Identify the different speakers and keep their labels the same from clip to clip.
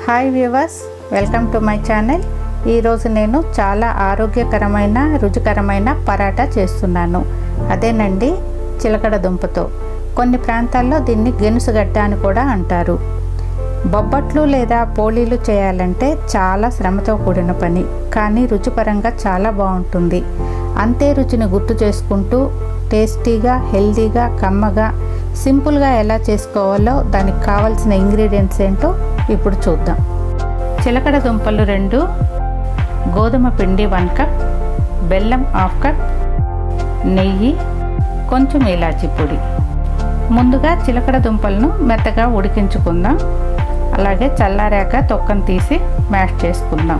Speaker 1: hi viewers welcome to my channel ఈరోజు నేను చాలా ఆరోగ్యకరమైన రుచికరమైన పరాటా చేస్తున్నాను అదేనండి చిలకడ దుంపతో కొన్ని ప్రాంతాల్లో దీన్ని గెనుసుగడ్డ అని కూడా అంటారు బొబ్బట్లు లేదా పోలీలు చేయాలంటే చాలా శ్రమతో కూడిన పని కానీ రుచిపరంగా చాలా బాగుంటుంది అంతే రుచిని గుర్తు చేసుకుంటూ టేస్టీగా హెల్తీగా కమ్మగా సింపుల్గా ఎలా చేసుకోవాలో దానికి కావాల్సిన ఇంగ్రీడియంట్స్ ఏంటో ఇప్పుడు చూద్దాం చిలకడ దుంపలు రెండు గోధుమ పిండి వన్ కప్ బెల్లం హాఫ్ కప్ నెయ్యి కొంచెం ఇలాచి పొడి ముందుగా చిలకడ దుంపలను మెత్తగా ఉడికించుకుందాం అలాగే చల్లారాక తొక్కను తీసి మ్యాష్ చేసుకుందాం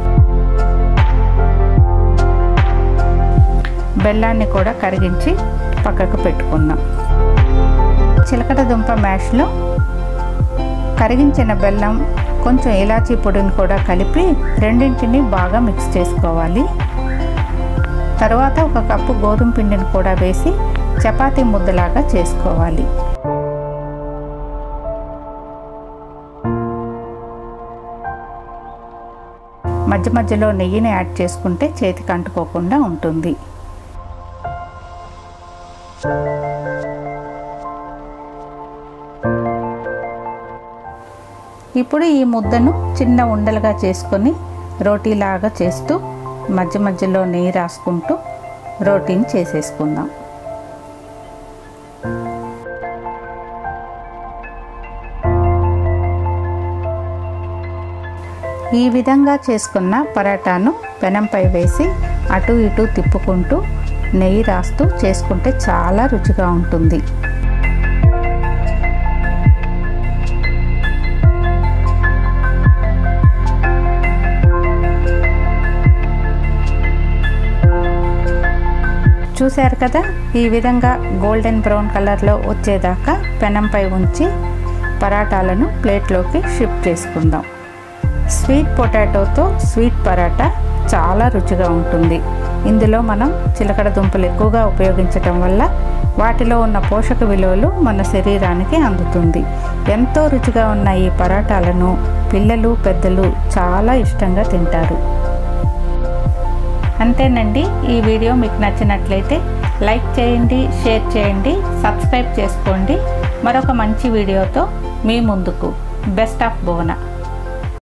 Speaker 1: బెల్లాన్ని కూడా కరిగించి పక్కకు పెట్టుకుందాం చిలకడ దుంప మ్యాష్లో కరిగించిన బెల్లం కొంచెం ఇలాచీ పొడిని కూడా కలిపి రెండింటిని బాగా మిక్స్ చేసుకోవాలి తర్వాత ఒక కప్పు గోధుమ పిండిని కూడా వేసి చపాతీ ముద్దలాగా చేసుకోవాలి మధ్య మధ్యలో నెయ్యిని యాడ్ చేసుకుంటే చేతికి అంటుకోకుండా ఉంటుంది ఇప్పుడు ఈ ముద్దను చిన్న ఉండలుగా చేసుకొని రోటీలాగా చేస్తూ మధ్య మధ్యలో నెయ్యి రాసుకుంటూ రోటీని చేసేసుకుందాం ఈ విధంగా చేసుకున్న పరాటాను పెనంపై వేసి అటు ఇటు తిప్పుకుంటూ నెయ్యి రాస్తూ చేసుకుంటే చాలా రుచిగా ఉంటుంది చూశారు కదా ఈ విధంగా గోల్డెన్ బ్రౌన్ కలర్లో వచ్చేదాకా పెనంపై ఉంచి పరాటాలను ప్లేట్లోకి షిఫ్ట్ చేసుకుందాం స్వీట్ పొటాటోతో స్వీట్ పరాటా చాలా రుచిగా ఉంటుంది ఇందులో మనం చిలకడ దుంపలు ఎక్కువగా ఉపయోగించటం వల్ల వాటిలో ఉన్న పోషక విలువలు మన శరీరానికి అందుతుంది ఎంతో రుచిగా ఉన్న ఈ పరాటాలను పిల్లలు పెద్దలు చాలా ఇష్టంగా తింటారు అంతేనండి ఈ వీడియో మీకు నచ్చినట్లయితే లైక్ చేయండి షేర్ చేయండి సబ్స్క్రైబ్ చేసుకోండి మరొక మంచి వీడియోతో మీ ముందుకు బెస్ట్ ఆఫ్ భువన